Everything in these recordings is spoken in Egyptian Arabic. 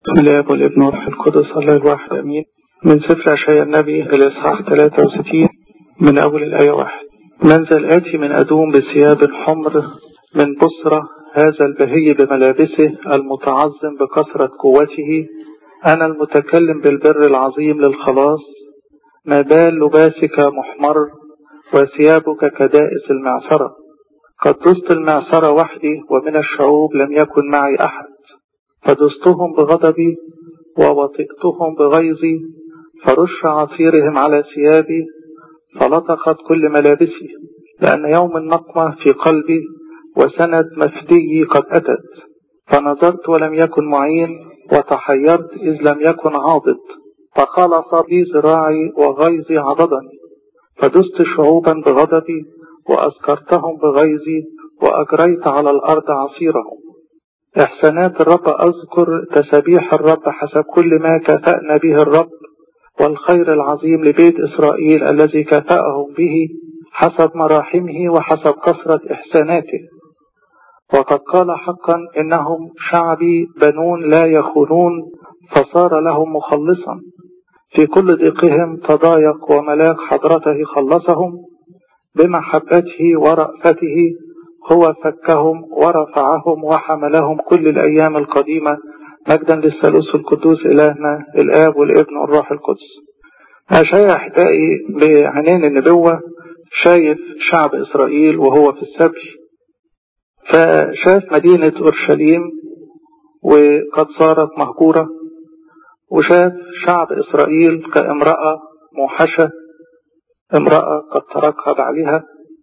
بسم الله والابن والروح القدس الله الواحد امين من سفر اشعياء النبي الاصحاح 63 من اول الايه واحد منزل اتي من ادوم بثياب حمر من بصرة هذا البهي بملابسه المتعظم بكثرة قوته انا المتكلم بالبر العظيم للخلاص ما بال لباسك محمر وثيابك كدائس المعصرة قد دست المعصرة وحدي ومن الشعوب لم يكن معي أحد فدستهم بغضبي ووطئتهم بغيظي فرش عصيرهم على ثيابي فلطقت كل ملابسي لأن يوم النقمة في قلبي وسند مفدي قد أتت فنظرت ولم يكن معين وتحيرت إذ لم يكن عاضد فخلص بي ذراعي وغيظي عضدني فدست شعوبا بغضبي وأسكرتهم بغيظي وأجريت على الأرض عصيرهم إحسانات الرب أذكر تسبيح الرب حسب كل ما كافأنا به الرب والخير العظيم لبيت إسرائيل الذي كافأهم به حسب مراحمه وحسب كثرة إحساناته وقد قال حقا إنهم شعبي بنون لا يخونون فصار لهم مخلصا في كل ضيقهم تضايق وملاك حضرته خلصهم بمحبته ورأفته هو فكهم ورفعهم وحملهم كل الأيام القديمة مجدا للثالوث القدوس إلهنا الآب والابن والروح القدس أشياء أحبائي بعينين النبوة شايف شعب إسرائيل وهو في السبي فشاف مدينة أورشليم وقد صارت مهجورة وشاف شعب إسرائيل كامرأة موحشة امرأة قد تركها بعلها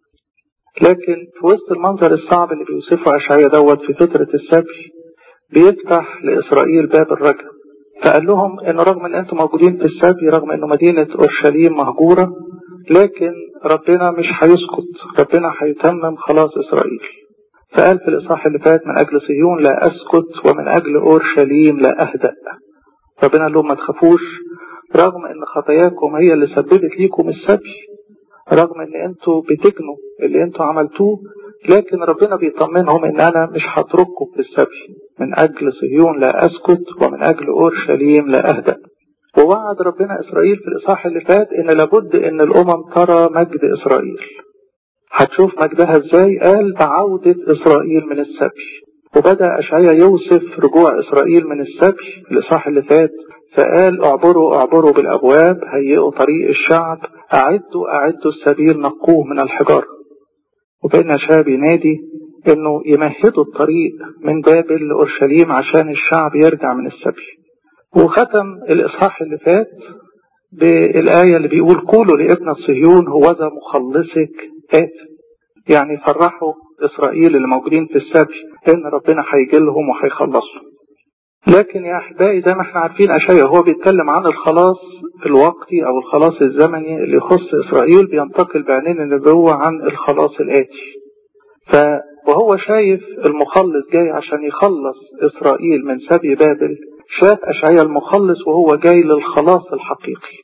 لكن في وسط المنظر الصعب اللي بيوصفه أشعيا دوت في فترة السبي بيفتح لإسرائيل باب الرجاء فقال لهم إن رغم إن أنتم موجودين في السبي رغم إنه مدينة أورشليم مهجورة لكن ربنا مش هيسكت ربنا هيتمم خلاص إسرائيل فقال في الإصحاح اللي فات من أجل صهيون لا أسكت ومن أجل أورشليم لا أهدأ ربنا قال لهم ما تخافوش رغم إن خطاياكم هي اللي سببت ليكم السبي رغم ان انتوا بتجنوا اللي انتوا عملتوه لكن ربنا بيطمنهم ان انا مش هترككم في السبي من اجل صهيون لا اسكت ومن اجل اورشليم لا اهدأ ووعد ربنا اسرائيل في الاصحاح اللي فات ان لابد ان الامم ترى مجد اسرائيل هتشوف مجدها ازاي قال بعودة اسرائيل من السبي وبدأ اشعيا يوصف رجوع اسرائيل من السبي في الاصحاح اللي فات فقال اعبروا اعبروا بالابواب هيئوا طريق الشعب اعدوا اعدوا السبيل نقوه من الحجاره وكان شاب ينادي انه يمهدوا الطريق من بابل لاورشليم عشان الشعب يرجع من السبي وختم الاصحاح اللي فات بالايه اللي بيقول قولوا لابن صهيون هوذا مخلصك ات يعني فرحوا اسرائيل اللي موجودين في السبي ان ربنا هيجي لهم وهيخلصهم لكن يا احبائي زي ما احنا عارفين اشياء هو بيتكلم عن الخلاص الوقتي او الخلاص الزمني اللي يخص اسرائيل بينتقل بعينين النبوة عن الخلاص الاتي ف وهو شايف المخلص جاي عشان يخلص اسرائيل من سبي بابل شاف اشعياء المخلص وهو جاي للخلاص الحقيقي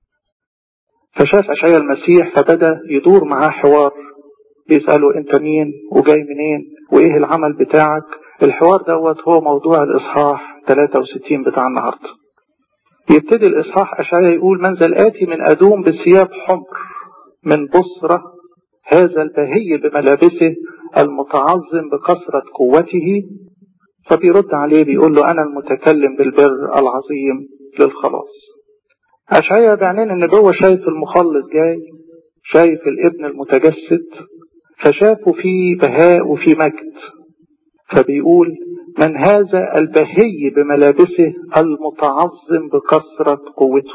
فشاف اشعياء المسيح فبدا يدور معاه حوار بيسأله انت مين وجاي منين وايه العمل بتاعك الحوار دوت هو موضوع الإصحاح 63 بتاع النهاردة يبتدي الإصحاح أشعيا يقول منزل آتي من أدوم بثياب حمر من بصرة هذا البهي بملابسه المتعظم بكثرة قوته فبيرد عليه بيقول له أنا المتكلم بالبر العظيم للخلاص أشعيا بعينين النبوة شايف المخلص جاي شايف الابن المتجسد فشافه في بهاء وفي مجد فبيقول من هذا البهي بملابسه المتعظم بكثرة قوته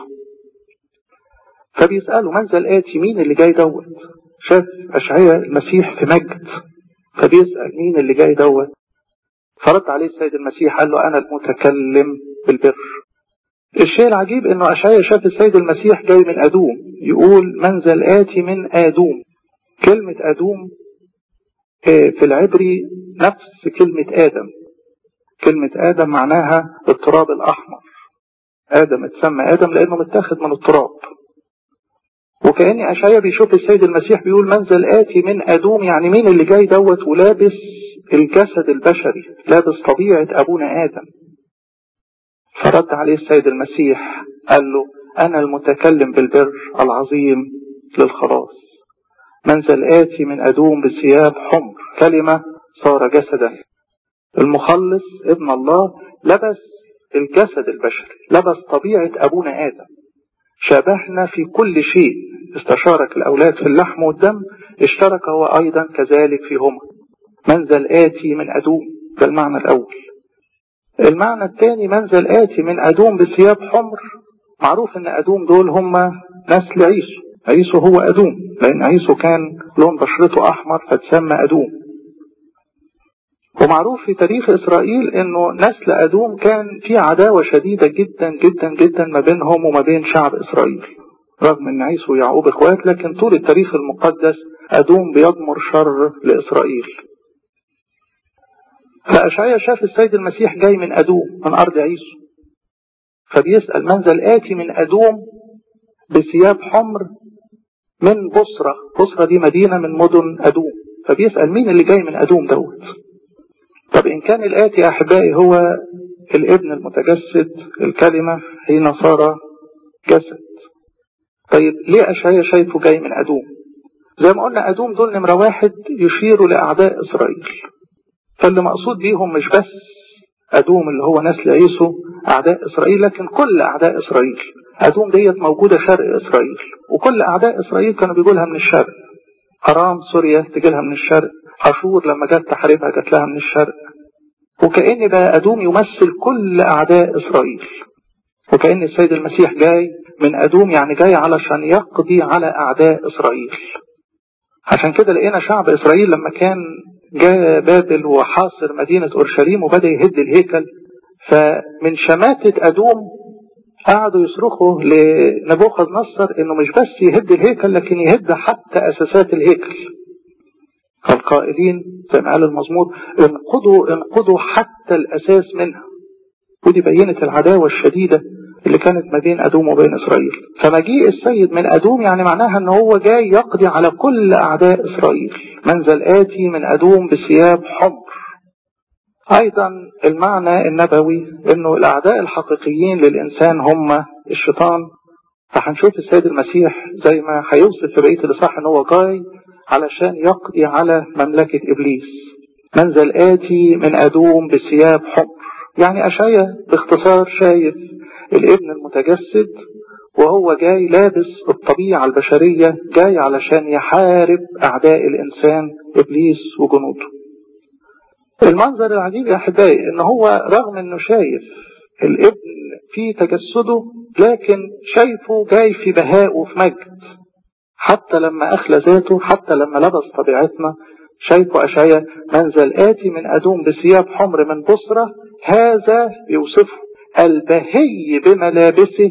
فبيسأله من ذا الآتي مين اللي جاي دوت شاف أشعياء المسيح في مجد فبيسأل مين اللي جاي دوت فرد عليه السيد المسيح قال له أنا المتكلم بالبر الشيء العجيب انه أشعياء شاف السيد المسيح جاي من أدوم يقول من ذا الآتي من آدوم كلمة أدوم في العبري نفس كلمة آدم كلمة آدم معناها التراب الأحمر آدم اتسمى آدم لأنه متاخد من التراب وكأن أشعيا بيشوف السيد المسيح بيقول منزل آتي من أدوم يعني مين اللي جاي دوت ولابس الجسد البشري لابس طبيعة أبونا آدم فرد عليه السيد المسيح قال له أنا المتكلم بالبر العظيم للخلاص من ذا الآتي من أدوم بثياب حمر كلمة صار جسدا المخلص ابن الله لبس الجسد البشري لبس طبيعة أبونا آدم شابهنا في كل شيء استشارك الأولاد في اللحم والدم اشترك هو أيضا كذلك فيهما من ذا الآتي من أدوم ده المعنى الأول المعنى الثاني من ذا الآتي من أدوم بثياب حمر معروف ان أدوم دول هم نسل عيسو عيسو هو أدوم لأن عيسو كان لون بشرته أحمر فتسمى أدوم ومعروف في تاريخ إسرائيل أنه نسل أدوم كان في عداوة شديدة جدا جدا جدا ما بينهم وما بين شعب إسرائيل رغم أن عيسو ويعقوب إخوات لكن طول التاريخ المقدس أدوم بيضمر شر لإسرائيل فأشعيا شاف السيد المسيح جاي من أدوم من أرض عيسو فبيسأل من ذا الآتي من أدوم بثياب حمر من بصرة بصرة دي مدينة من مدن أدوم فبيسأل مين اللي جاي من أدوم دوت طب إن كان الآتي يا أحبائي هو الابن المتجسد الكلمة حين صار جسد طيب ليه أشعيا شايفه جاي من أدوم زي ما قلنا أدوم دول نمرة واحد يشيروا لأعداء إسرائيل فاللي مقصود بيهم مش بس أدوم اللي هو نسل عيسو أعداء إسرائيل لكن كل أعداء إسرائيل أدوم ديت موجودة شرق إسرائيل وكل أعداء إسرائيل كانوا بيجوا لها من الشرق أرام سوريا تجي لها من الشرق أشور لما جت تحاربها جت لها من الشرق وكأن بقى أدوم يمثل كل أعداء إسرائيل وكأن السيد المسيح جاي من أدوم يعني جاي علشان يقضي على أعداء إسرائيل عشان كده لقينا شعب إسرائيل لما كان جاء بابل وحاصر مدينة أورشليم وبدأ يهد الهيكل فمن شماتة أدوم قعدوا يصرخوا لنبوخذ نصر انه مش بس يهد الهيكل لكن يهد حتى اساسات الهيكل القائلين زي ما قال المزمور انقضوا انقضوا حتى الاساس منها ودي بينت العداوة الشديدة اللي كانت ما بين أدوم وبين إسرائيل فمجيء السيد من أدوم يعني معناها أنه هو جاي يقضي على كل أعداء إسرائيل من ذا الآتي من أدوم بثياب حمر أيضا المعنى النبوي أنه الأعداء الحقيقيين للإنسان هم الشيطان فهنشوف السيد المسيح زي ما هيوصف في بقية الإصحاح أنه هو جاي علشان يقضي على مملكة إبليس من ذا الآتي من أدوم بثياب حمر يعني أشعيا باختصار شايف الابن المتجسد وهو جاي لابس الطبيعة البشرية جاي علشان يحارب أعداء الإنسان إبليس وجنوده المنظر العجيب يا أحبائي إن هو رغم إنه شايف الابن في تجسده لكن شايفه جاي في بهاء وفي مجد حتى لما أخلى ذاته حتى لما لبس طبيعتنا شايفه أشعيا من ذا الآتي من أدوم بثياب حمر من بصرة هذا يوصفه البهي بملابسه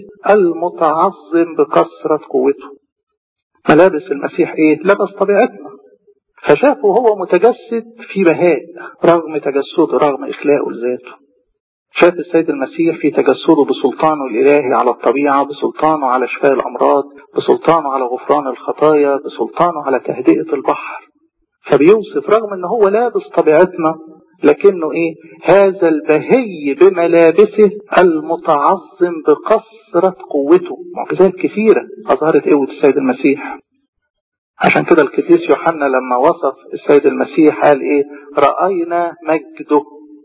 المتعظم بكثرة قوته ملابس المسيح ايه لبس طبيعتنا فشافه هو متجسد في بهاء رغم تجسده رغم إخلاقه لذاته شاف السيد المسيح في تجسده بسلطانه الإلهي على الطبيعة بسلطانه على شفاء الأمراض بسلطانه على غفران الخطايا بسلطانه على تهدئة البحر فبيوصف رغم ان هو لابس طبيعتنا لكنه ايه هذا البهي بملابسه المتعظم بكثرة قوته معجزات كثيرة اظهرت قوة السيد المسيح عشان كده القديس يوحنا لما وصف السيد المسيح قال ايه رأينا مجده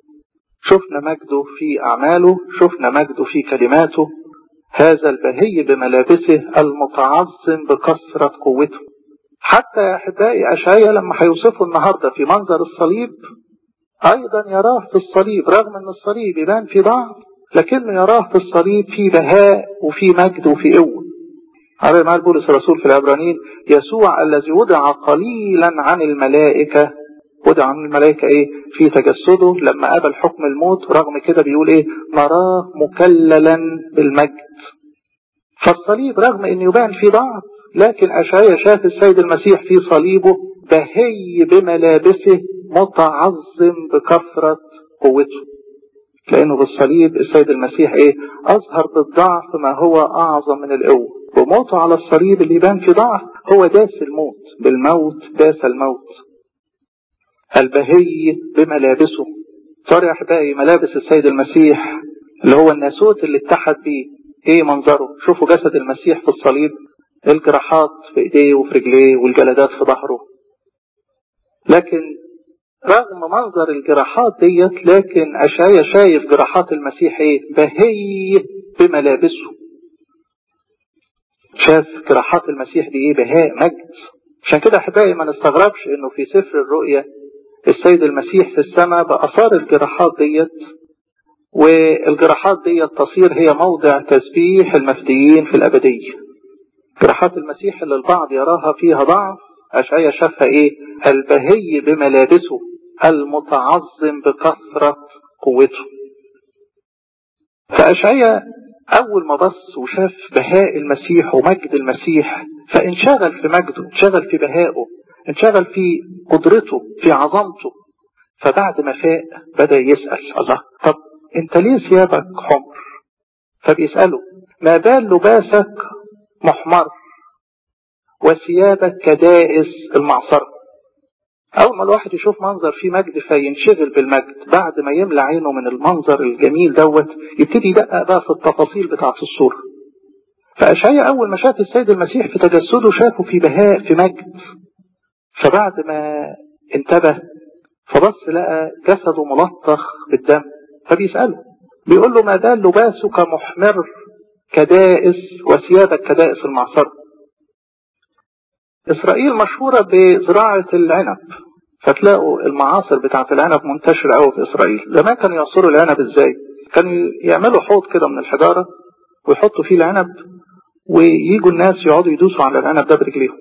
شفنا مجده في اعماله شفنا مجده في كلماته هذا البهي بملابسه المتعظم بكثرة قوته حتى يا احبائي اشعيا لما هيوصفه النهارده في منظر الصليب ايضا يراه في الصليب رغم ان الصليب يبان في ضعف لكنه يراه في الصليب في بهاء وفي مجد وفي قوه على ما بولس الرسول في العبرانيين يسوع الذي وضع قليلا عن الملائكة وضع عن الملائكة ايه في تجسده لما قبل حكم الموت رغم كده بيقول ايه نراه مكللا بالمجد فالصليب رغم ان يبان في ضعف لكن أشعيا شاف السيد المسيح في صليبه بهي بملابسه متعظم بكثرة قوته لأنه بالصليب السيد المسيح إيه أظهر بالضعف ما هو أعظم من القوة وموته على الصليب اللي يبان في ضعف هو داس الموت بالموت داس الموت البهي بملابسه صار يا أحبائي ملابس السيد المسيح اللي هو الناسوت اللي اتحد بيه ايه منظره شوفوا جسد المسيح في الصليب الجراحات في ايديه وفي رجليه والجلدات في ظهره لكن رغم منظر الجراحات ديت لكن أشعيا شايف جراحات المسيح ايه بهي بملابسه شاف جراحات المسيح دي ايه بهاء مجد عشان كده احبائي ما نستغربش انه في سفر الرؤيا السيد المسيح في السماء بأثار الجراحات ديت والجراحات ديت تصير هي موضع تسبيح المفديين في الأبدية جراحات المسيح اللي البعض يراها فيها ضعف أشعيا شافها إيه البهي بملابسه المتعظم بكثرة قوته فأشعيا أول ما بص وشاف بهاء المسيح ومجد المسيح فانشغل في مجده انشغل في بهائه انشغل في قدرته في عظمته فبعد ما فاق بدأ يسأل الله طب انت ليه ثيابك حمر فبيسأله ما بال لباسك محمر وثيابك كدائس المعصرة أول ما الواحد يشوف منظر فيه مجد فينشغل بالمجد بعد ما يملى عينه من المنظر الجميل دوت يبتدي يدقق بقى في التفاصيل بتاعة الصورة فأشعيا أول ما شاف السيد المسيح في تجسده شافه في بهاء في مجد فبعد ما انتبه فبص لقى جسده ملطخ بالدم فبيسأله بيقول له ما بال لباسك محمر كدائس وثيابك كدائس المعصرة إسرائيل مشهورة بزراعة العنب فتلاقوا المعاصر بتاعة العنب منتشرة قوي في إسرائيل زمان كانوا يعصروا العنب إزاي كانوا يعملوا حوض كده من الحجارة ويحطوا فيه العنب وييجوا الناس يقعدوا يدوسوا على العنب ده برجليهم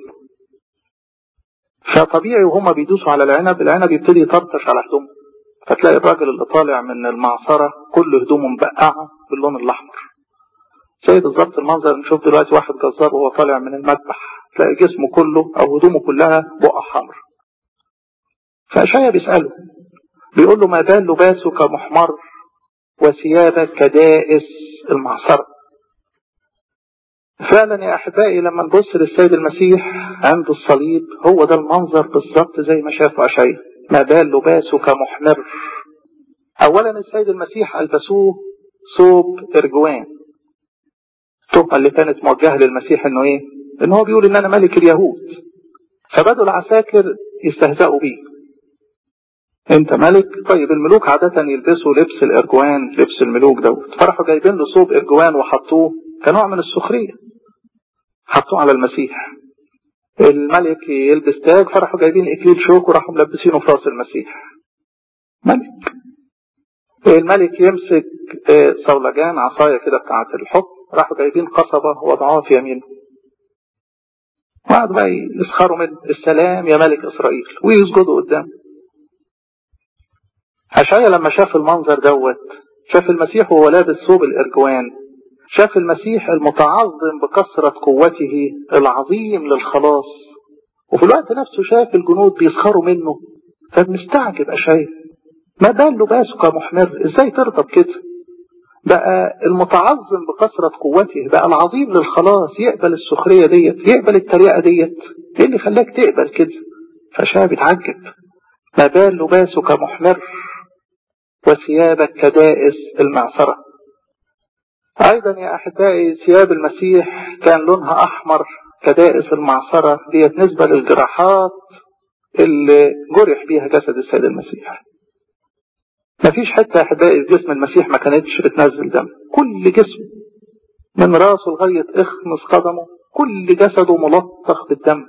فطبيعي وهم بيدوسوا على العنب العنب يبتدي يطرطش على هدومه فتلاقي الراجل اللي طالع من المعصرة كل هدومه مبقعة باللون الأحمر زي بالظبط المنظر نشوف دلوقتي واحد جزار وهو طالع من المذبح تلاقي جسمه كله أو هدومه كلها بقع حمر فأشعيا بيسأله بيقول له ما بال لباسك محمر وثيابك كدائس المعصرة فعلا يا أحبائي لما نبص للسيد المسيح عند الصليب هو ده المنظر بالظبط زي ما شافه أشعيا ما بال لباسك محمر أولا السيد المسيح ألبسوه ثوب إرجوان التهمة اللي كانت موجهة للمسيح إنه إيه؟ إن هو بيقول إن أنا ملك اليهود فبدوا العساكر يستهزئوا بيه انت ملك طيب الملوك عادة يلبسوا لبس الارجوان لبس الملوك دوت فراحوا جايبين له ثوب ارجوان وحطوه كنوع من السخرية حطوه على المسيح الملك يلبس تاج فراحوا جايبين اكليل شوك وراحوا ملبسينه في راس المسيح ملك الملك يمسك صولجان عصاية كده بتاعة الحكم راحوا جايبين قصبة وضعوها في يمينه وقعدوا بقى يسخروا من السلام يا ملك إسرائيل ويسجدوا قدامه أشعيا لما شاف المنظر دوت شاف المسيح وهو لابس ثوب الإرجوان شاف المسيح المتعظم بكثرة قوته العظيم للخلاص وفي الوقت نفسه شاف الجنود بيسخروا منه فمستعجب أشعيا ما بال لباسك محمر ازاي ترضى بكده بقى المتعظم بكثرة قوته بقى العظيم للخلاص يقبل السخرية ديت يقبل التريقة ديت ايه اللي خلاك تقبل كده فشاب بيتعجب ما بال لباسك محمر وثيابك كدائس المعصرة أيضا يا أحبائي ثياب المسيح كان لونها أحمر كدائس المعصرة ديت نسبة للجراحات اللي جرح بيها جسد السيد المسيح ما فيش حتة أحبائي في جسم المسيح ما كانتش بتنزل دم كل جسم من راسه لغاية اخمص قدمه كل جسده ملطخ بالدم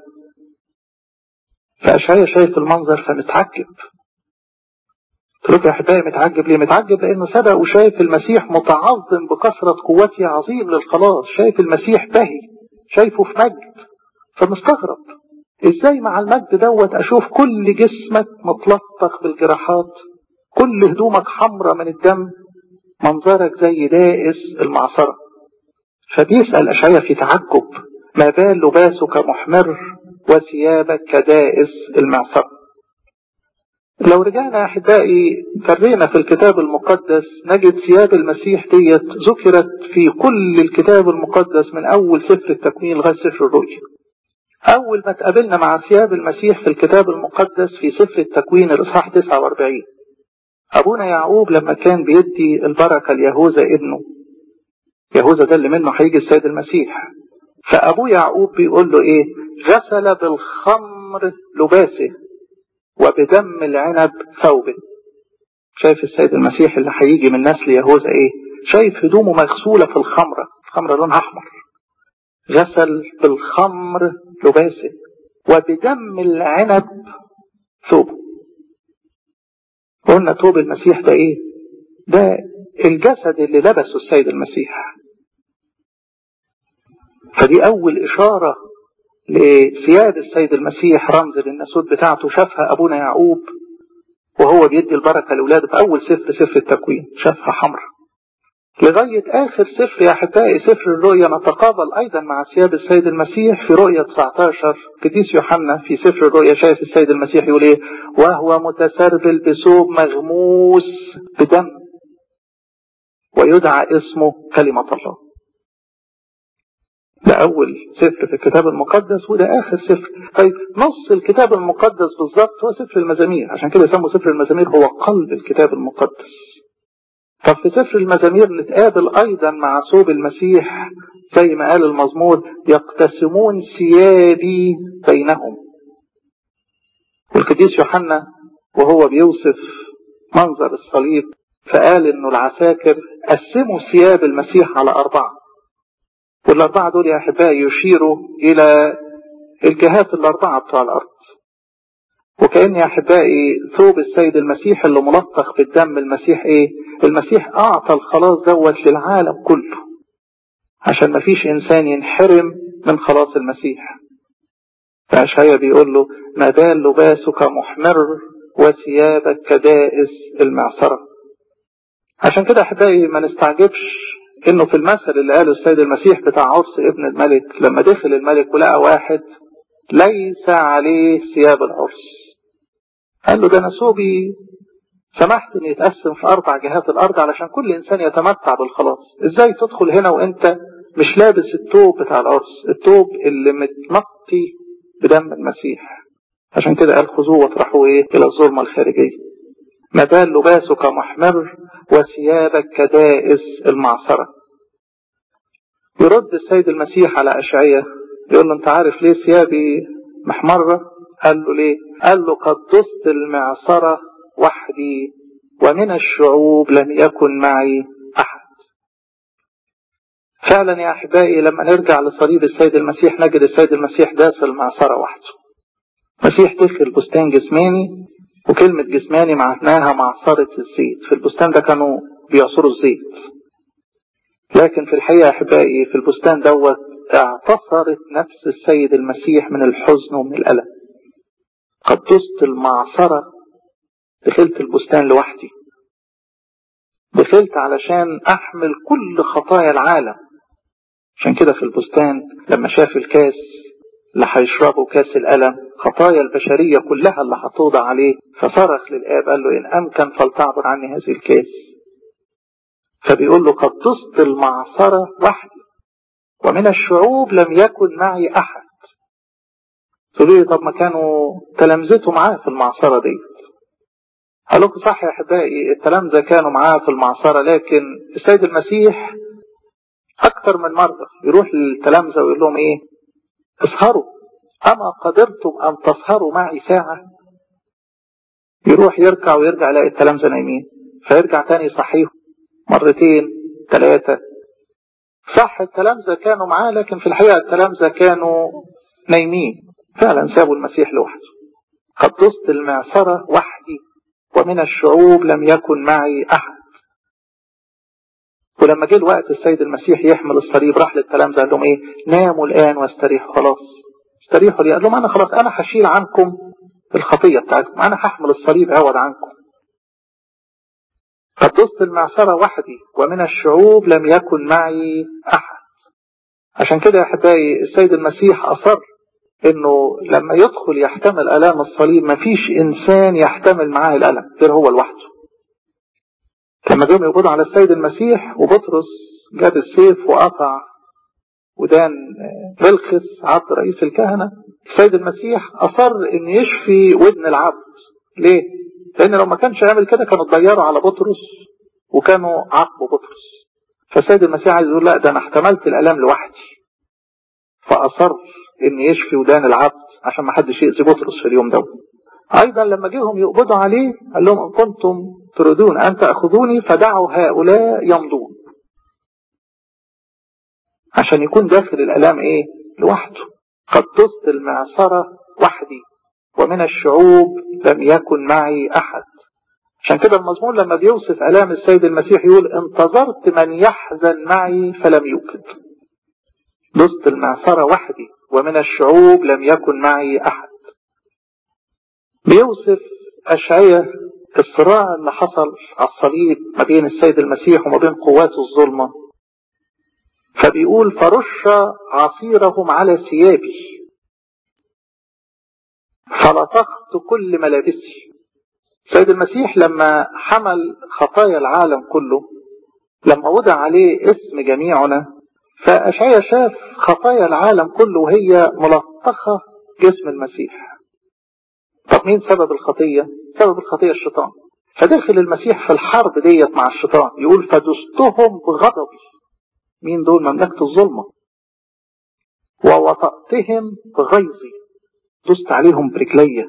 فأشعيا شايف المنظر فمتعجب قلت يا أحبائي متعجب ليه؟ متعجب لأنه سبق وشايف المسيح متعظم بكثرة قوته عظيم للخلاص شايف المسيح بهي شايفه في مجد فمستغرب ازاي مع المجد دوت اشوف كل جسمك متلطخ بالجراحات كل هدومك حمرة من الدم منظرك زي دائس المعصرة فبيسأل أشعيا في تعجب ما بال لباسك محمر وثيابك كدائس المعصرة لو رجعنا يا أحبائي فرينا في الكتاب المقدس نجد ثياب المسيح ديت ذكرت في كل الكتاب المقدس من أول سفر التكوين لغاية سفر الرؤيا أول ما تقابلنا مع ثياب المسيح في الكتاب المقدس في سفر التكوين الإصحاح 49 أبونا يعقوب لما كان بيدي البركة ليهوذا ابنه يهوذا ده اللي منه هيجي السيد المسيح فأبوه يعقوب بيقول له إيه غسل بالخمر لباسه وبدم العنب ثوبه شايف السيد المسيح اللي هيجي من نسل يهوذا إيه شايف هدومه مغسولة في الخمرة الخمرة لونها أحمر غسل بالخمر لباسه وبدم العنب ثوبه قلنا ثوب المسيح ده ايه ده الجسد اللي لبسه السيد المسيح فدي اول اشارة لسياد السيد المسيح رمز للنسود بتاعته شافها ابونا يعقوب وهو بيدي البركة لاولاده في اول سفر سفر التكوين شافها حمراء لغاية آخر سفر يا أحبائي سفر الرؤيا نتقابل أيضا مع سياد السيد المسيح في رؤية 19 قديس يوحنا في سفر الرؤيا شايف السيد المسيح يقول إيه وهو متسربل بثوب مغموس بدم ويدعى اسمه كلمة الله ده أول سفر في الكتاب المقدس وده آخر سفر طيب نص الكتاب المقدس بالظبط هو سفر المزامير عشان كده يسموا سفر المزامير هو قلب الكتاب المقدس طب في سفر المزامير نتقابل أيضا مع صوب المسيح زي ما قال المزمور يقتسمون ثيابي بينهم والقديس يوحنا وهو بيوصف منظر الصليب فقال انه العساكر قسموا ثياب المسيح على أربعة والأربعة دول يا أحبائي يشيروا إلى الجهات الأربعة بتوع الأرض وكأن يا أحبائي ثوب السيد المسيح اللي ملطخ بالدم المسيح إيه المسيح أعطى الخلاص دوت للعالم كله عشان ما فيش إنسان ينحرم من خلاص المسيح فأشعيا بيقول له ما بال لباسك محمر وثيابك كدائس المعصرة عشان كده أحبائي ما نستعجبش إنه في المثل اللي قاله السيد المسيح بتاع عرس ابن الملك لما دخل الملك ولقى واحد ليس عليه ثياب العرس قال له ده انا ثوبي سمحت ان يتقسم في اربع جهات الارض علشان كل انسان يتمتع بالخلاص ازاي تدخل هنا وانت مش لابس الثوب بتاع العرس الثوب اللي متنقي بدم المسيح عشان كده قال خذوه واطرحوه ايه الى الظلمة الخارجية ما بال لباسك محمر وثيابك كدائس المعصرة يرد السيد المسيح على أشعية يقول له انت عارف ليه ثيابي محمرة قال له ليه قال له قد دست المعصرة وحدي ومن الشعوب لم يكن معي أحد فعلا يا أحبائي لما نرجع لصليب السيد المسيح نجد السيد المسيح داس المعصرة وحده المسيح دخل بستان جسماني وكلمة جسماني معناها معصرة الزيت في البستان ده كانوا بيعصروا الزيت لكن في الحقيقة يا أحبائي في البستان دوت اعتصرت نفس السيد المسيح من الحزن ومن الألم قد دست المعصرة دخلت البستان لوحدي دخلت علشان أحمل كل خطايا العالم عشان كده في البستان لما شاف الكاس اللي هيشربه كاس الألم خطايا البشرية كلها اللي هتوضع عليه فصرخ للآب قال له إن أمكن فلتعبر عني هذه الكاس فبيقول له قد دست المعصرة وحدي ومن الشعوب لم يكن معي أحد تقولوا لي طب ما كانوا تلامذته معاه في المعصرة دي قال لكم صح يا أحبائي التلامذة كانوا معاه في المعصرة لكن السيد المسيح أكثر من مرة يروح للتلامذة ويقول لهم إيه اسهروا أما قدرتم أن تسهروا معي ساعة يروح يركع ويرجع يلاقي التلامذة نايمين فيرجع تاني يصحيهم مرتين ثلاثة صح التلامذة كانوا معاه لكن في الحقيقة التلامذة كانوا نايمين فعلا سابوا المسيح لوحده قد دست المعصرة وحدي ومن الشعوب لم يكن معي أحد ولما جه الوقت السيد المسيح يحمل الصليب راح للتلامذة قال لهم ايه ناموا الآن واستريحوا خلاص استريحوا لي قال لهم أنا خلاص أنا هشيل عنكم الخطية بتاعتكم أنا هحمل الصليب عوض عنكم قد دست المعصرة وحدي ومن الشعوب لم يكن معي أحد عشان كده يا أحبائي السيد المسيح أصر انه لما يدخل يحتمل الام الصليب مفيش انسان يحتمل معاه الالم غير هو لوحده لما جم يقبضوا على السيد المسيح وبطرس جاب السيف وقطع ودان ملخص عبد رئيس الكهنة السيد المسيح أصر أن يشفي ودن العبد ليه؟ لان لو ما كانش يعمل كده كانوا اتضيروا على بطرس وكانوا عاقبوا بطرس فالسيد المسيح عايز يقول لا ده انا احتملت الالام لوحدي فاصر ان يشفي ودان العبد عشان ما حدش يأذي بطرس في اليوم ده ايضا لما جيهم يقبضوا عليه قال لهم ان كنتم تريدون ان تاخذوني فدعوا هؤلاء يمضون عشان يكون داخل الالام ايه لوحده قد دست المعصرة وحدي ومن الشعوب لم يكن معي احد عشان كده المزمور لما بيوصف الام السيد المسيح يقول انتظرت من يحزن معي فلم يوجد دست المعصرة وحدي ومن الشعوب لم يكن معي احد بيوصف اشعية الصراع اللي حصل على الصليب ما بين السيد المسيح وما بين قوات الظلمة فبيقول فرش عصيرهم على ثيابي فلطخت كل ملابسي السيد المسيح لما حمل خطايا العالم كله لما وضع عليه اسم جميعنا فأشعيا شاف خطايا العالم كله وهي ملطخة جسم المسيح طب مين سبب الخطية سبب الخطية الشيطان فدخل المسيح في الحرب ديت مع الشيطان يقول فدستهم بغضبي مين دول مملكة الظلمة ووطأتهم بغيظي دست عليهم برجلية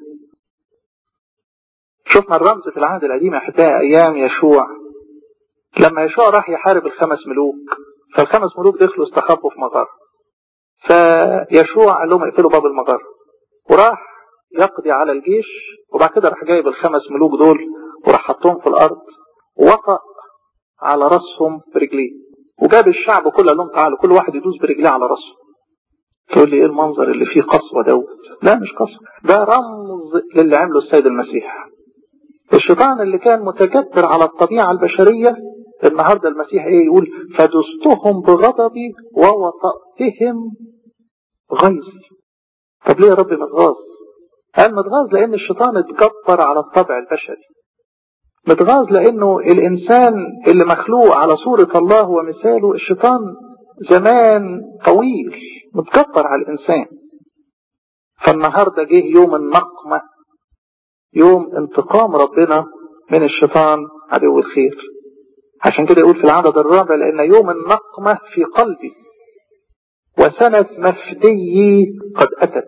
شفنا الرمز في العهد القديم احبائي ايام يشوع لما يشوع راح يحارب الخمس ملوك فالخمس ملوك دخلوا استخبوا في مغار فيشوع قال لهم اقفلوا باب المغار وراح يقضي على الجيش وبعد كده راح جايب الخمس ملوك دول وراح حطهم في الارض ووطأ على راسهم برجليه وجاب الشعب كله قال لهم تعالوا كل واحد يدوس برجليه على راسه تقول لي ايه المنظر اللي فيه قسوة دوت لا مش قسوة ده رمز للي عمله السيد المسيح الشيطان اللي كان متجبر على الطبيعة البشرية النهاردة المسيح ايه يقول فدستهم بغضبي ووطأتهم غيظي طب ليه يا رب متغاظ قال متغاظ لان الشيطان اتجبر على الطبع البشري متغاظ لانه الانسان اللي مخلوق على صورة الله ومثاله الشيطان زمان طويل متكبر على الانسان فالنهاردة جه يوم النقمة يوم انتقام ربنا من الشيطان عدو الخير عشان كده يقول في العدد الرابع لان يوم النقمة في قلبي وسنة مفدي قد اتت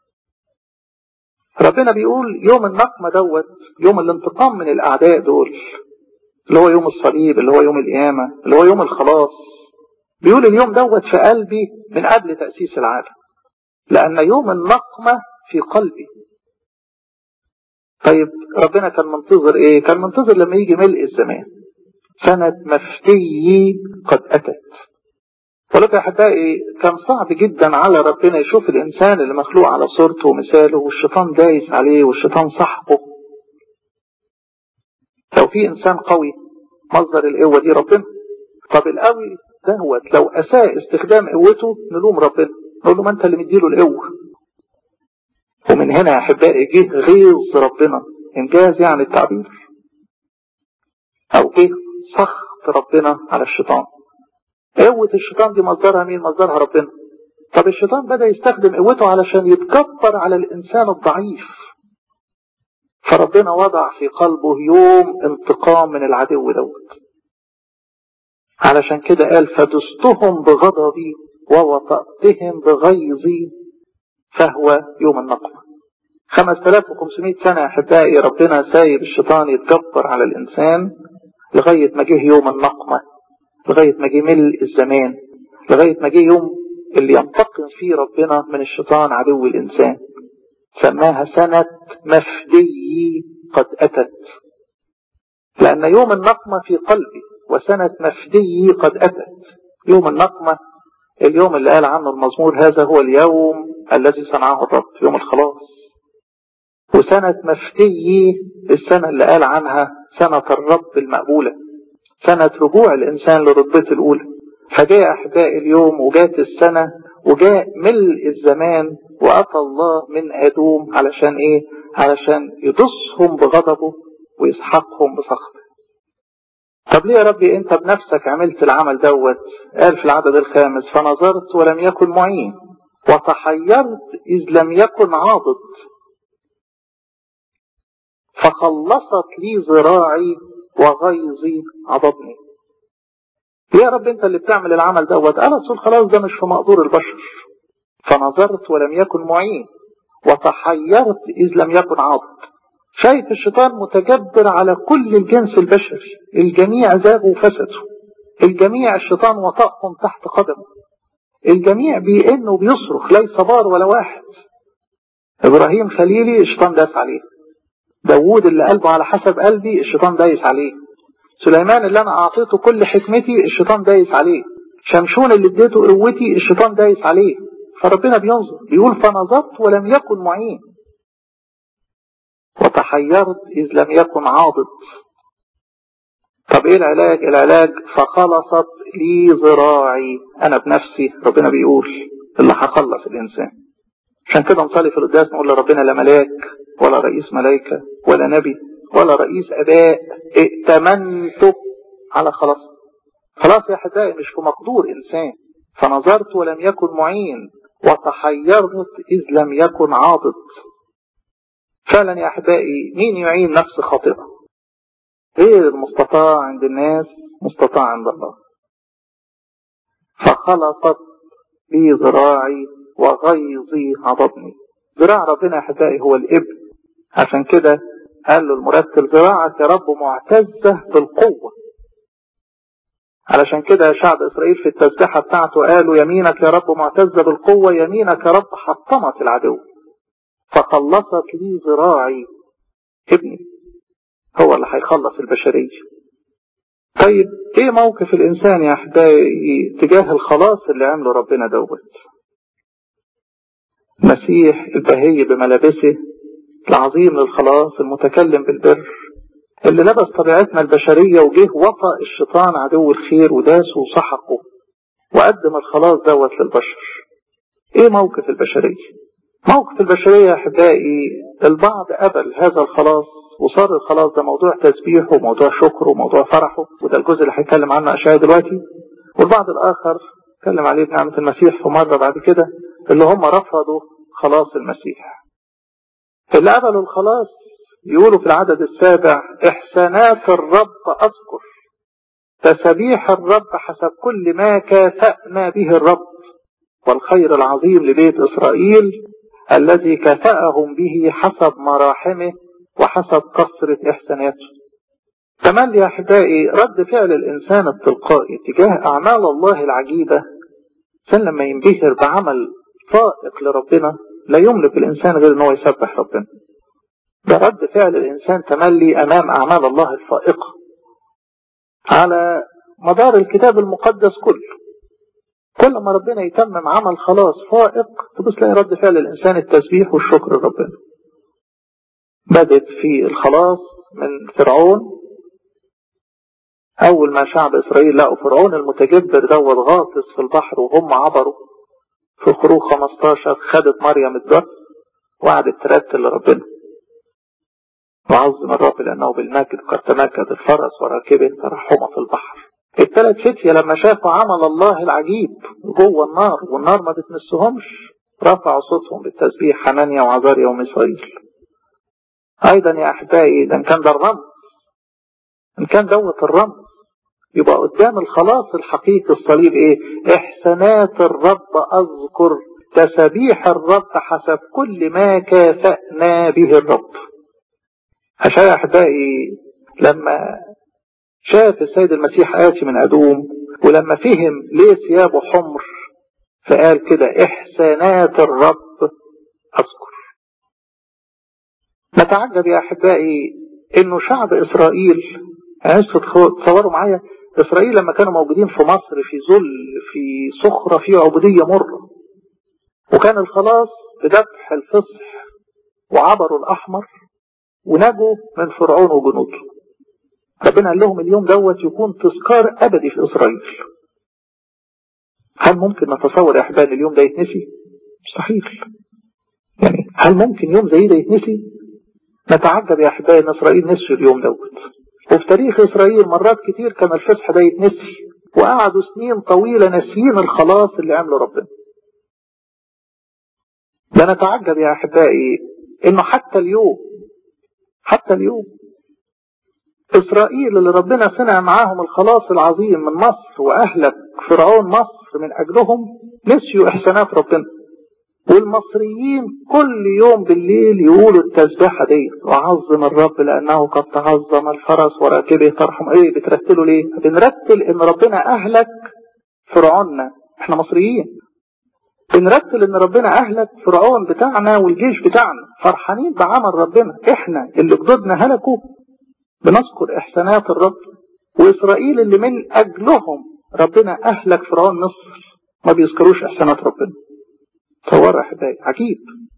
ربنا بيقول يوم النقمة دوت يوم الانتقام من الأعداء دول اللي هو يوم الصليب اللي هو يوم القيامة اللي هو يوم الخلاص بيقول اليوم دوت في قلبي من قبل تأسيس العالم لأن يوم النقمة في قلبي طيب ربنا كان منتظر ايه كان منتظر لما يجي ملء الزمان سنة مفتي قد أتت ولكن يا أحبائي كان صعب جدا على ربنا يشوف الإنسان اللي مخلوق على صورته ومثاله والشيطان دايس عليه والشيطان صاحبه لو في إنسان قوي مصدر القوة دي ربنا طب القوي دهوت لو أساء استخدام قوته نلوم ربنا نقول له ما أنت اللي مديله القوة ومن هنا يا أحبائي جه غيظ ربنا إنجاز يعني التعبير أو جه سخط ربنا على الشيطان قوة الشيطان دي مصدرها مين مصدرها ربنا طب الشيطان بدأ يستخدم قوته علشان يتكبر على الإنسان الضعيف فربنا وضع في قلبه يوم انتقام من العدو دوت علشان كده قال فدستهم بغضبي ووطأتهم بغيظي فهو يوم النقمة 5500 سنة يا أحبائي ربنا سايب الشيطان يتكبر على الإنسان لغاية ما جه يوم النقمة لغاية ما جه ملء الزمان لغاية ما جه يوم اللي ينتقم فيه ربنا من الشيطان عدو الإنسان سماها سنة مفدي قد أتت لأن يوم النقمة في قلبي وسنة مفدي قد أتت يوم النقمة اليوم اللي قال عنه المزمور هذا هو اليوم الذي صنعه الرب يوم الخلاص وسنة مفدي السنة اللي قال عنها سنة الرب المقبولة سنة رجوع الإنسان لرتبته الأولى فجاء أحبائي اليوم وجات السنة وجاء ملء الزمان وأتى الله من أدوم علشان إيه علشان يدسهم بغضبه ويسحقهم بسخطه طب ليه يا ربي انت بنفسك عملت العمل دوت قال في العدد الخامس فنظرت ولم يكن معين وتحيرت إذ لم يكن عاضد فخلصت لي ذراعي وغيظي عضبني يا رب انت اللي بتعمل العمل دوت انا رسول خلاص ده مش في مقدور البشر فنظرت ولم يكن معين وتحيرت اذ لم يكن عاضد شايف الشيطان متجبر على كل الجنس البشري الجميع زاغوا وفسدوا الجميع الشيطان وطأهم تحت قدمه الجميع بيئن وبيصرخ ليس بار ولا واحد ابراهيم خليلي الشيطان داس عليه داوود اللي قلبه على حسب قلبي الشيطان دايس عليه سليمان اللي انا اعطيته كل حكمتي الشيطان دايس عليه شمشون اللي اديته قوتي الشيطان دايس عليه فربنا بينظر بيقول فنظرت ولم يكن معين وتحيرت إذ لم يكن عاضد طب ايه العلاج العلاج فخلصت لي ذراعي انا بنفسي ربنا بيقول اللي هخلص الانسان عشان كده نصلي في القداس نقول لربنا لا ملاك ولا رئيس ملائكة ولا نبي ولا رئيس اباء ائتمنت على خلاص خلاص يا احبائي مش في مقدور انسان فنظرت ولم يكن معين وتحيرت اذ لم يكن عاضد فعلا يا احبائي مين يعين نفس خاطئه غير المستطاع عند الناس مستطاع عند الله فخلطت بي ذراعي وغيظي عضبني ذراع ربنا يا احبائي هو الابن عشان كده قال له المرتل ذراعك يا رب معتزة بالقوة علشان كده شعب إسرائيل في التسبيحة بتاعته قالوا يمينك يا رب معتزة بالقوة يمينك يا رب حطمت العدو فخلصت لي ذراعي ابني هو اللي هيخلص البشرية طيب ايه موقف الانسان يا احبائي تجاه الخلاص اللي عمله ربنا دوت مسيح البهي بملابسه العظيم للخلاص المتكلم بالبر اللي لبس طبيعتنا البشرية وجه وطأ الشيطان عدو الخير وداسه وسحقه وقدم الخلاص دوت للبشر ايه موقف البشرية موقف البشرية يا احبائي البعض قبل هذا الخلاص وصار الخلاص ده موضوع تسبيحه وموضوع شكره وموضوع فرحه وده الجزء اللي هيتكلم عنه اشياء دلوقتي والبعض الاخر اتكلم عليه بنعمة المسيح في مرة بعد كده اللي هم رفضوا خلاص المسيح اللي قبلوا الخلاص يقولوا في العدد السابع احسانات الرب اذكر تسبيح الرب حسب كل ما كافأنا به الرب والخير العظيم لبيت اسرائيل الذي كافأهم به حسب مراحمه وحسب كثرة إحساناته كمان يا أحبائي رد فعل الإنسان التلقائي تجاه أعمال الله العجيبة الإنسان لما ينبهر بعمل فائق لربنا لا يملك الإنسان غير أنه يسبح ربنا ده رد فعل الإنسان تملي أمام أعمال الله الفائقة على مدار الكتاب المقدس كله كل ما ربنا يتمم عمل خلاص فائق تبص تلاقي رد فعل الإنسان التسبيح والشكر لربنا بدت في الخلاص من فرعون أول ما شعب إسرائيل لقوا فرعون المتجبر دوت غاطس في البحر وهم عبروا في خروج 15 خدت مريم الدر وقعدت ترتل لربنا وعظم الرب لأنه بالمجد قد تمكد الفرس وراكبه ترحمه في البحر الثلاث فتية لما شافوا عمل الله العجيب جوه النار والنار ما بتمسهمش رفعوا صوتهم بالتسبيح حنانيا وعزاريا ومسرائيل أيضا يا أحبائي إذا كان ده الرمز إن كان دوت الرمز يبقى قدام الخلاص الحقيقي الصليب إيه إحسانات الرب أذكر تسبيح الرب حسب كل ما كافأنا به الرب عشان يا أحبائي لما شاف السيد المسيح آتي من أدوم ولما فهم ليه ثيابه حمر فقال كده إحسانات الرب أذكر نتعجب يا أحبائي إنه شعب إسرائيل يعني تصوروا معايا إسرائيل لما كانوا موجودين في مصر في ذل في صخرة في عبودية مرة وكان الخلاص بذبح الفصح وعبروا الأحمر ونجوا من فرعون وجنوده ربنا قال لهم اليوم دوت يكون تذكار أبدي في إسرائيل هل ممكن نتصور يا أحبائي اليوم ده يتنسي؟ مستحيل يعني هل ممكن يوم زي ده يتنسي؟ نتعجب يا أحبائي إن إسرائيل نسي اليوم دوت وفي تاريخ إسرائيل مرات كتير كان الفصح ده يتنسي وقعدوا سنين طويلة ناسيين الخلاص اللي عمله ربنا ده نتعجب يا أحبائي إنه حتى اليوم حتى اليوم إسرائيل اللي ربنا صنع معاهم الخلاص العظيم من مصر وأهلك فرعون مصر من أجلهم نسيوا إحسانات ربنا والمصريين كل يوم بالليل يقولوا التسبيحة دي وعظم الرب لأنه قد تعظم الفرس وراكبه ترحم ايه بترتلوا ليه بنرتل ان ربنا اهلك فرعوننا احنا مصريين بنرتل ان ربنا اهلك فرعون بتاعنا والجيش بتاعنا فرحانين بعمل ربنا احنا اللي جدودنا هلكوا بنذكر احسانات الرب واسرائيل اللي من اجلهم ربنا اهلك فرعون مصر ما بيذكروش احسانات ربنا تصور احبائي عجيب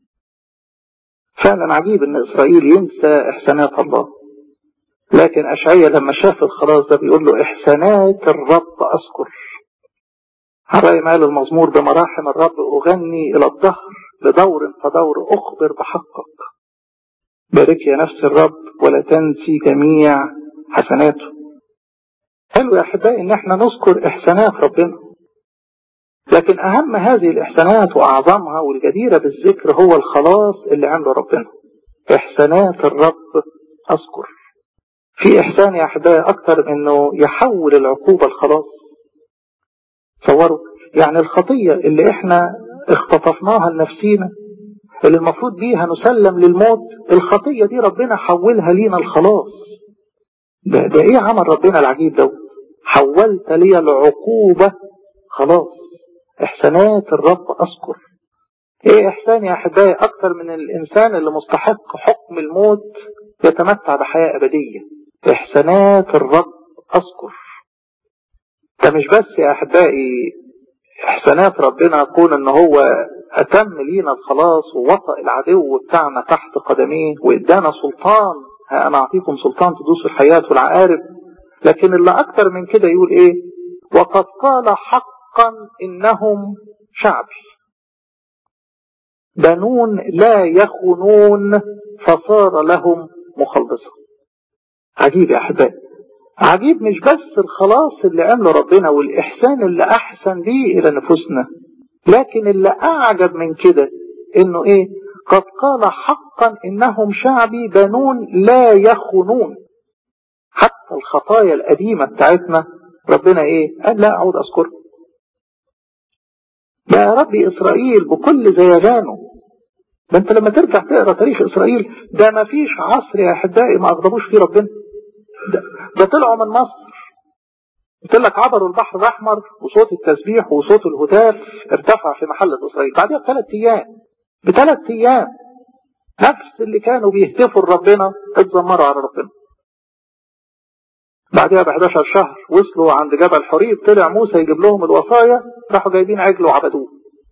فعلا عجيب ان اسرائيل ينسى احسانات الله لكن اشعيا لما شاف الخلاص ده بيقول له احسانات الرب اذكر على ما قال المزمور بمراحم الرب اغني الى الظهر لدور فدور اخبر بحقك بارك يا نفس الرب ولا تنسي جميع حسناته حلو يا احبائي ان احنا نذكر احسانات ربنا لكن أهم هذه الإحسانات وأعظمها والجديرة بالذكر هو الخلاص اللي عمله ربنا إحسانات الرب أذكر في إحسان يا أحبائي أكتر من إنه يحول العقوبة الخلاص تصوروا يعني الخطية اللي إحنا اختطفناها لنفسينا اللي المفروض بيها نسلم للموت الخطية دي ربنا حولها لينا الخلاص ده, ده إيه عمل ربنا العجيب ده حولت لي العقوبة خلاص إحسانات الرب أذكر إيه إحسان يا أحبائي أكثر من الإنسان اللي مستحق حكم الموت يتمتع بحياة أبدية إحسانات الرب أذكر ده مش بس يا أحبائي إحسانات ربنا كون إن هو أتم لينا الخلاص ووطأ العدو بتاعنا تحت قدميه وإدانا سلطان ها أنا أعطيكم سلطان تدوسوا الحياة والعقارب لكن اللي أكثر من كده يقول إيه وقد قال حق حقا إنهم شعبي بنون لا يخونون فصار لهم مخلصا عجيب يا أحبائي عجيب مش بس الخلاص اللي عمله ربنا والإحسان اللي أحسن بيه إلى نفوسنا لكن اللي أعجب من كده إنه إيه قد قال حقا إنهم شعبي بنون لا يخونون حتى الخطايا القديمة بتاعتنا ربنا إيه قال لا أعود أذكرها يا ربي إسرائيل بكل زيغانه ده أنت لما ترجع تقرأ تاريخ إسرائيل ده ما فيش عصر يا أحبائي ما أغضبوش فيه ربنا ده, ده طلعوا من مصر قلت لك عبروا البحر الأحمر وصوت التسبيح وصوت الهتاف ارتفع في محلة إسرائيل بعدها بثلاث أيام بثلاث أيام نفس اللي كانوا بيهتفوا لربنا اتذمروا على ربنا بعدها ب 11 شهر وصلوا عند جبل حريب طلع موسى يجيب لهم الوصايا راحوا جايبين عجل وعبدوه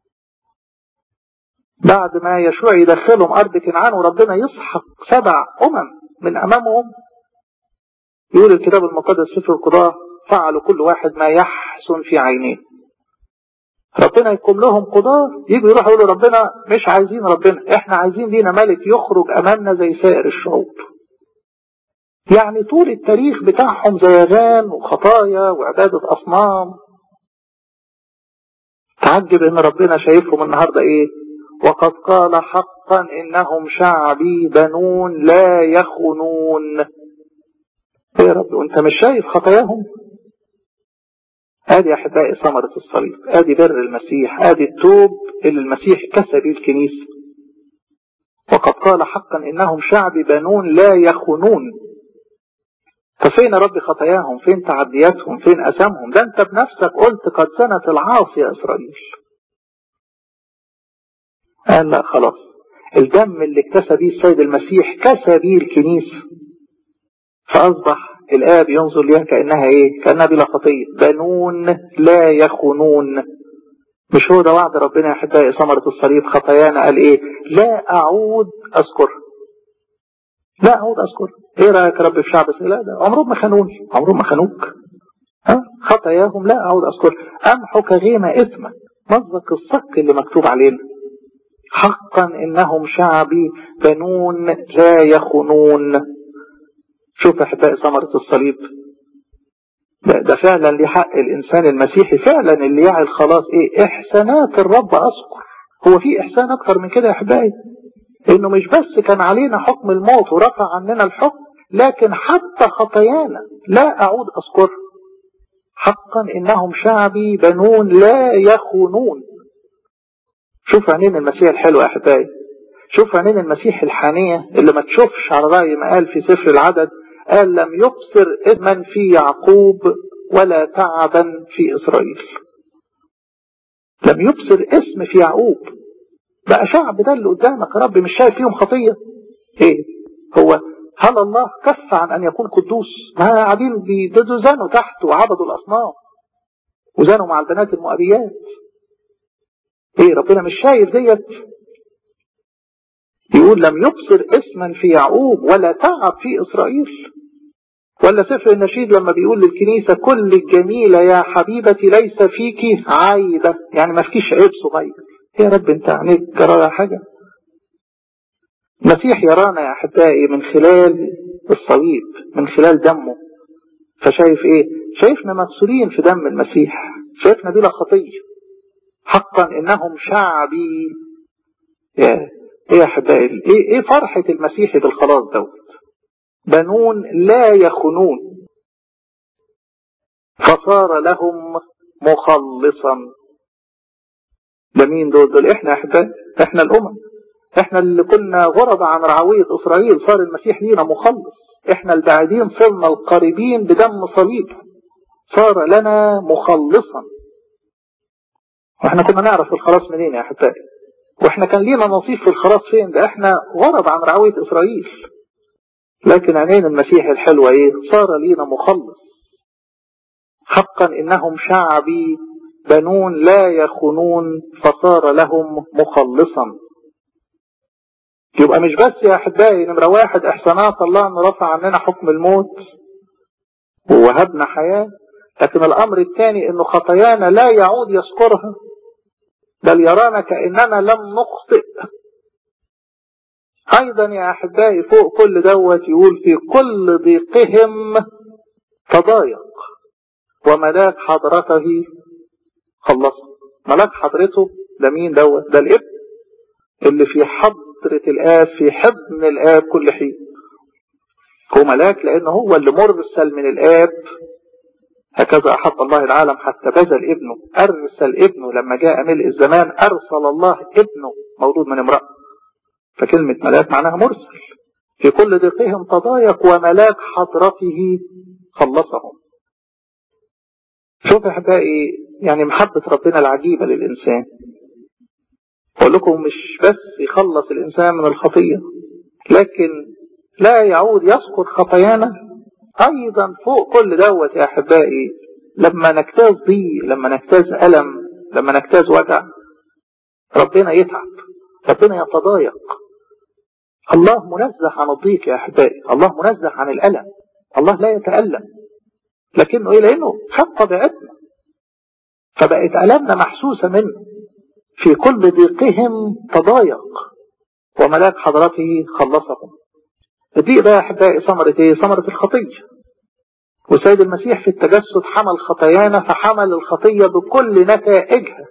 بعد ما يشوع يدخلهم أرض كنعان وربنا يسحق سبع أمم من أمامهم يقول الكتاب المقدس سفر القضاء فعلوا كل واحد ما يحسن في عينيه ربنا يقوم لهم قضاة يجوا يروحوا يقولوا ربنا مش عايزين ربنا احنا عايزين لينا ملك يخرج امامنا زي سائر الشعوب يعني طول التاريخ بتاعهم زيغان وخطايا وعبادة أصنام تعجب ان ربنا شايفهم النهاردة ايه وقد قال حقا انهم شعبي بنون لا يخونون ايه يا رب وانت مش شايف خطاياهم ادي احبائي ثمرة الصليب ادي بر المسيح ادي التوب اللي المسيح كسب الكنيسة وقد قال حقا انهم شعبي بنون لا يخونون ففين رب خطاياهم فين تعدياتهم فين أسامهم ده أنت بنفسك قلت قد سنت العاصي يا إسرائيل قال لا خلاص الدم اللي اكتسى بيه السيد المسيح كسى بيه الكنيسة فأصبح الآب ينظر ليها كأنها إيه كأنها بلا خطية بنون لا يخونون مش هو ده وعد ربنا يا أحبائي ثمرة الصليب خطايانا قال إيه لا أعود أذكرها لا أعود أذكر إيه رأيك يا رب في شعب لا ده عمرهم ما خانوني عمرهم ما خانوك ها خطاياهم لا أعود أذكر أمحك غيمة إثما مصدق الصك اللي مكتوب علينا حقا إنهم شعبي بنون لا يخونون شوف أحبائي ثمرة الصليب ده, ده فعلا ليه حق الإنسان المسيحي فعلا اللي يعي الخلاص إيه إحسانات الرب أذكر هو في إحسان أكتر من كده يا أحبائي انه مش بس كان علينا حكم الموت ورفع عننا الحكم لكن حتى خطايانا لا اعود اذكرها حقا انهم شعبي بنون لا يخونون شوف عينين المسيح الحلو يا احبائي شوف عينين المسيح الحانية اللي ما تشوفش على رأي ما قال في سفر العدد قال لم يبصر إثما في يعقوب ولا تعبا في إسرائيل لم يبصر اسم في يعقوب بقى شعب ده اللي قدامك يا رب مش شايف فيهم خطية ايه هو هل الله كف عن ان يكون قدوس ما قاعدين بيزنوا تحت وعبدوا الاصنام وزنوا مع البنات المؤبيات ايه ربنا مش شايف ديت يقول لم يبصر اسما في يعقوب ولا تعب في اسرائيل ولا سفر النشيد لما بيقول للكنيسة كل الجميلة يا حبيبتي ليس فيك عيبة يعني ما فيكيش عيب صغير يا رب انت عينيك جراها حاجة المسيح يرانا يا أحبائي من خلال الصليب من خلال دمه فشايف ايه شايفنا مغسولين في دم المسيح شايفنا بلا خطية حقا انهم شعبي يا ايه يا أحبائي ايه, ايه فرحة المسيح بالخلاص دوت بنون لا يخنون فصار لهم مخلصا ده مين دول دول احنا احبائي احنا الامم احنا اللي كنا غربة عن رعوية اسرائيل صار المسيح لينا مخلص احنا البعيدين صرنا القريبين بدم صليب صار لنا مخلصا واحنا كنا نعرف الخلاص منين يا احبائي واحنا كان لينا نصيب في الخلاص فين ده احنا غرب عن رعوية اسرائيل لكن عينين المسيح الحلوة ايه صار لينا مخلص حقا انهم شعبي بنون لا يخونون فصار لهم مخلصا يبقى مش بس يا احبائي نمرة واحد احسانات الله ان رفع عننا حكم الموت ووهبنا حياة لكن الامر الثاني انه خطايانا لا يعود يذكرها بل يرانا كأننا لم نخطئ ايضا يا احبائي فوق كل دوت يقول في كل ضيقهم تضايق وملاك حضرته خلصه ملاك حضرته ده مين دوت ده الابن اللي في حضرة الآب في حضن الآب كل حين هو ملاك لأنه هو اللي مرسل من الآب هكذا أحب الله العالم حتى بذل ابنه أرسل ابنه لما جاء ملء الزمان أرسل الله ابنه مولود من امرأة فكلمة ملاك معناها مرسل في كل ضيقهم تضايق وملاك حضرته خلصهم شوف يا احبائي يعني محبة ربنا العجيبة للإنسان أقول لكم مش بس يخلص الإنسان من الخطية لكن لا يعود يذكر خطايانا أيضا فوق كل دوت يا أحبائي لما نجتاز ضيق لما نجتاز ألم لما نجتاز وجع ربنا يتعب ربنا يتضايق الله منزه عن الضيق يا أحبائي الله منزه عن الألم الله لا يتألم لكنه إيه لأنه خد طبيعتنا فبقت ألمنا محسوسة منه في كل ضيقهم تضايق وملاك حضرته خلصهم الضيق ده يا أحبائي ثمرة إيه؟ ثمرة الخطية والسيد المسيح في التجسد حمل خطايانا فحمل الخطية بكل نتائجها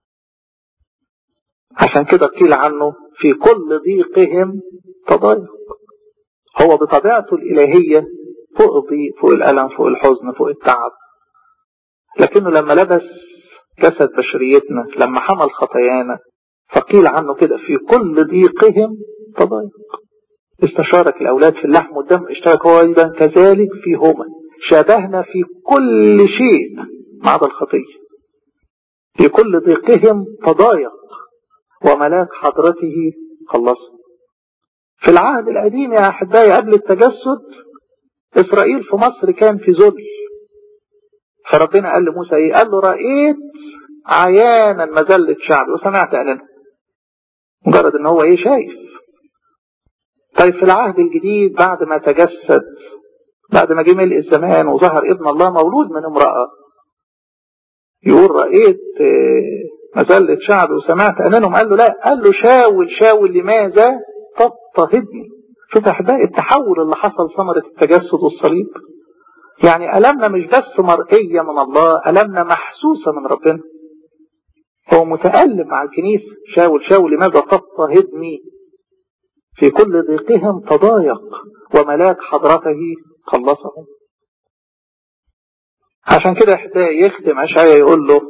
عشان كده قيل عنه في كل ضيقهم تضايق هو بطبيعته الإلهية فوق الضيق فوق الألم فوق الحزن فوق التعب لكنه لما لبس جسد بشريتنا لما حمل خطايانا فقيل عنه كده في كل ضيقهم تضايق استشارك الأولاد في اللحم والدم اشترك هو أيضا كذلك فيهما شابهنا في كل شيء ما عدا الخطية في كل ضيقهم تضايق وملاك حضرته خلصه في العهد القديم يا أحبائي قبل التجسد إسرائيل في مصر كان في ذل فربنا قال لموسى إيه قال له رأيت عيانا مذلة شعبي وسمعت أعلنه مجرد ان هو ايه شايف طيب في العهد الجديد بعد ما تجسد بعد ما جه ملء الزمان وظهر ابن الله مولود من امرأة يقول رأيت مذلة شعبي وسمعت أنهم قال له لا قال له شاول شاول لماذا تضطهدني شوف أحبائي التحول اللي حصل ثمرة التجسد والصليب يعني ألمنا مش بس مرئية من الله ألمنا محسوسة من ربنا هو متألم مع الكنيسة شاول شاول لماذا تضطهدني في كل ضيقهم تضايق وملاك حضرته خلصهم عشان كده احبائي يختم اشعيا يقول له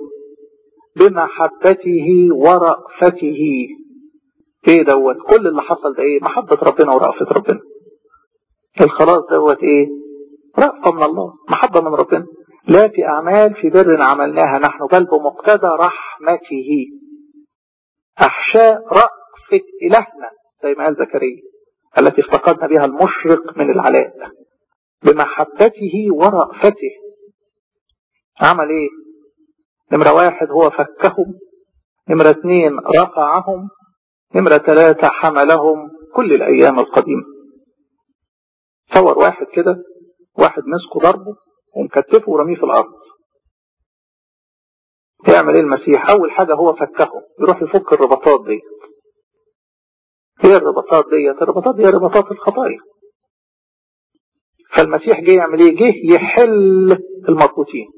بمحبته ورأفته ايه دوت كل اللي حصل ده ايه محبة ربنا ورأفة ربنا الخلاص دوت ايه رأفة من الله محبة من ربنا لا في أعمال في بر عملناها نحن بل بمقتضى رحمته أحشاء رأفة إلهنا زي ما قال زكريا التي افتقدنا بها المشرق من العلاء بمحبته ورأفته عمل ايه نمرة واحد هو فكهم نمرة اثنين رفعهم نمرة ثلاثة حملهم كل الأيام القديمة تصور واحد كده واحد مسكه ضربه ومكتفه ورميه في الأرض يعمل ايه المسيح أول حاجة هو فكهم يروح يفك الرباطات دي هي الرباطات ديت الرباطات دي رباطات الخطايا فالمسيح جه يعمل ايه جه يحل المربوطين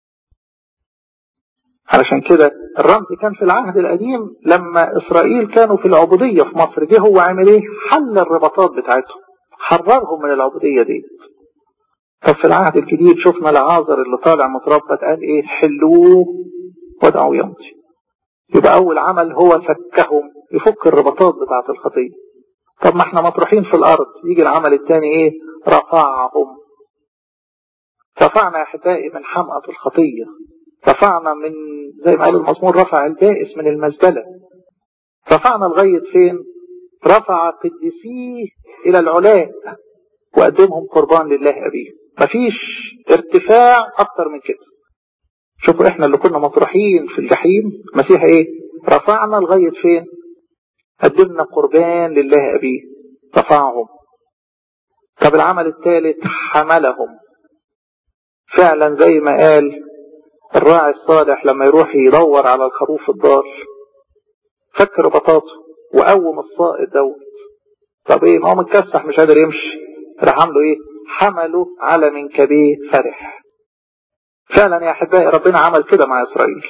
علشان كده الرمز كان في العهد القديم لما إسرائيل كانوا في العبودية في مصر جه هو عمل ايه حل الرباطات بتاعتهم حررهم من العبودية دي طب في العهد الجديد شفنا العازر اللي طالع متربط قال ايه حلوه ودعوا يمضي يبقى أول عمل هو فكهم يفك الرباطات بتاعت الخطية طب ما احنا مطروحين في الأرض يجي العمل الثاني ايه رفعهم رفعنا يا أحبائي من حمقى الخطية رفعنا من زي ما قال المزمور رفع البائس من المزبلة رفعنا لغاية فين رفع قديسيه إلى العلاء وقدمهم قربان لله أبيه مفيش ارتفاع أكتر من كده شوفوا احنا اللي كنا مطروحين في الجحيم مسيح ايه رفعنا لغاية فين قدمنا قربان لله أبيه رفعهم طب العمل الثالث حملهم فعلا زي ما قال الراعي الصالح لما يروح يدور على الخروف الضال فك ربطاته وقوم الصائد دوت طب ايه ما هو متكسح مش قادر يمشي راح عامله ايه حمله على منكبيه فرح فعلا يا احبائي ربنا عمل كده مع اسرائيل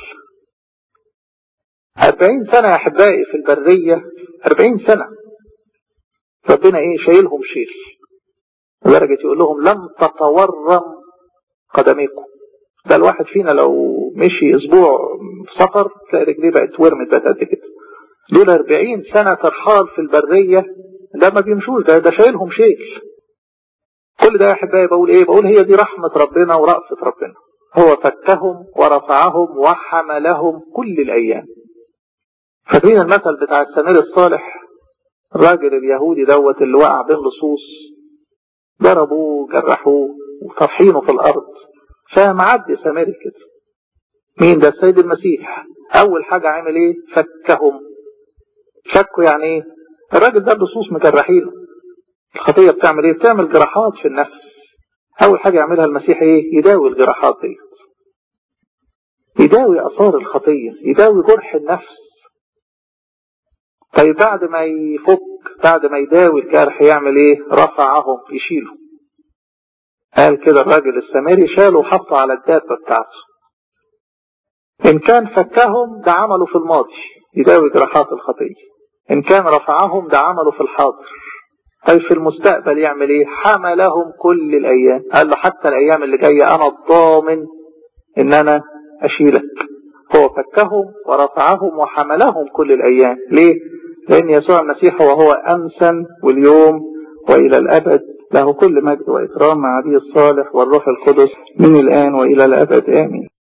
أربعين سنة يا أحبائي في البرية أربعين سنة ربنا إيه شايلهم شيل لدرجة يقول لهم لم تتورم قدميكم ده الواحد فينا لو مشي أسبوع في سفر تلاقي رجليه بقت ورمت بقت قد كده دول أربعين سنة ترحال في البرية ده ما بيمشوش ده ده شايلهم شيل كل ده يا أحبائي بقول إيه بقول هي دي رحمة ربنا ورأفة ربنا هو فكهم ورفعهم وحملهم كل الأيام فاكرين المثل بتاع السمير الصالح الراجل اليهودي دوت اللي وقع بين لصوص ضربوه جرحوه وطرحينه في الأرض فمعدي سمير كده مين ده السيد المسيح أول حاجة عمل إيه فكهم فكوا يعني إيه الراجل ده لصوص مجرحينه الخطية بتعمل إيه بتعمل جراحات في النفس أول حاجة يعملها المسيح إيه يداوي الجراحات دي يداوي أثار الخطية يداوي جرح النفس طيب بعد ما يفك بعد ما يداوي الجرح يعمل ايه رفعهم يشيله قال كده الراجل السامري شاله وحطه على الدابة بتاعته إن كان فكهم ده عمله في الماضي يداوي جراحات الخطية إن كان رفعهم ده عمله في الحاضر طيب في المستقبل يعمل ايه حملهم كل الأيام قال له حتى الأيام اللي جاية أنا الضامن إن أنا أشيلك هو فكهم ورفعهم وحملهم كل الأيام ليه لأن يسوع المسيح وهو أمسا واليوم وإلى الأبد له كل مجد وإكرام مع عدي الصالح والروح القدس من الآن وإلى الأبد آمين